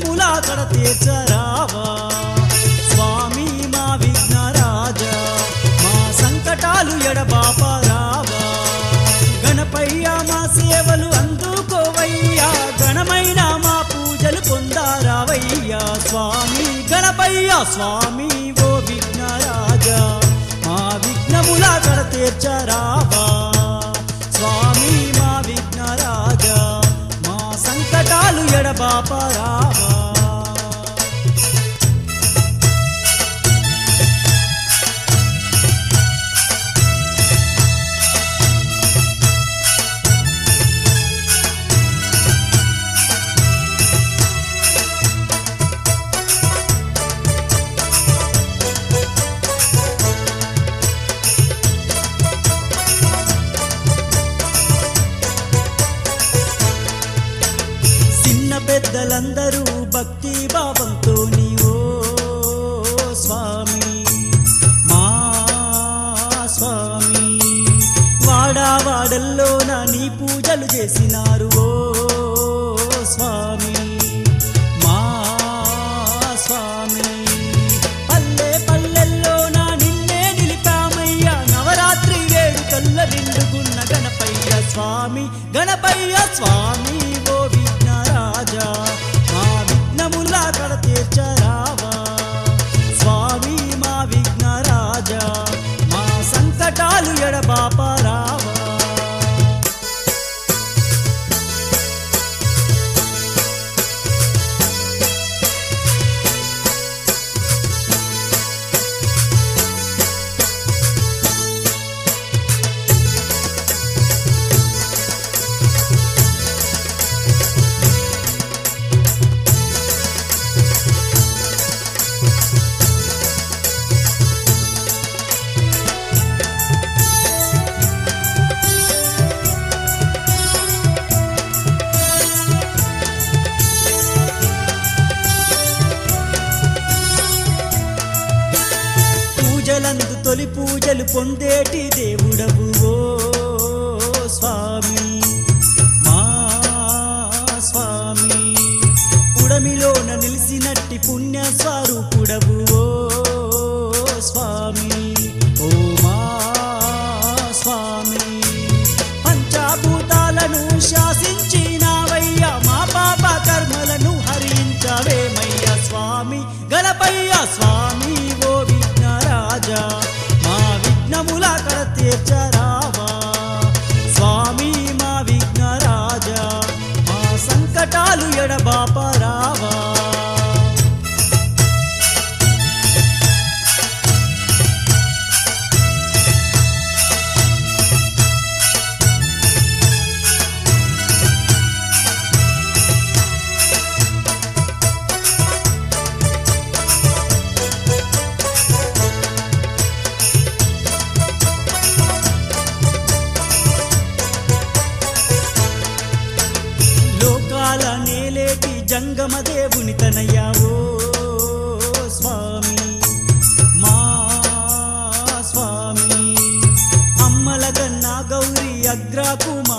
విఘ్నములా కడ తీర్చరావా స్వామి మా విఘ్నరాజా మా సంకటాలు ఎడబాపరావా గణపయ్య మా సేవలు అందుకోవయ్యా గణమైన మా పూజలు పొందారావయ్యా స్వామి గణపయ్య స్వామి ఓ విఘ్నరాజా మా విఘ్నములా కడ తీర్చరావా స్వామి మా విఘ్నరాజా మా సంకటాలు ఎడబాపరావా చిన్న పెద్దలందరూ భక్తి భావంతో ఓ స్వామి మా స్వామి వాడా వాడల్లోన నీ పూజలు చేసినారు ఓ స్వామి మా స్వామి పల్లె పల్లెల్లోన నిన్నే నిలిపామయ్యా నవరాత్రి వేడుకల్ల నిండుకున్న గణపయ్య స్వామి గణపయ్య స్వామి ఓ విఘ్నరాజా మా విఘ్నములా కడ తీర్చరావా స్వామి మా విఘ్నరాజా మా సంకటాలు ఎడబాపరావా పూజలందు తొలి పూజలు పొందేటి దేవుడవు ఓ స్వామి మా స్వామి ఉడమిలోన నిలిసినట్టి పుణ్య స్వరూపుడవు ఓ స్వామి ఓ మా స్వామి పంచాభూతాలను శాసించినావయ్యా మా పాప కర్మలను హరించవేమయ్యా స్వామి గణపయ్య స్వామి ఓ విఘ్నరాజా మా విఘ్నముల కడ తీర్చరావా స్వామి మా విఘ్నరాజా మా సంకటాలు ఎడబాపరావా లోకాల నేలేటి జంగమ దేవుని తనయ్యావో స్వామి మా స్వామి అమ్మల కన్నా గౌరీ అగ్రాకు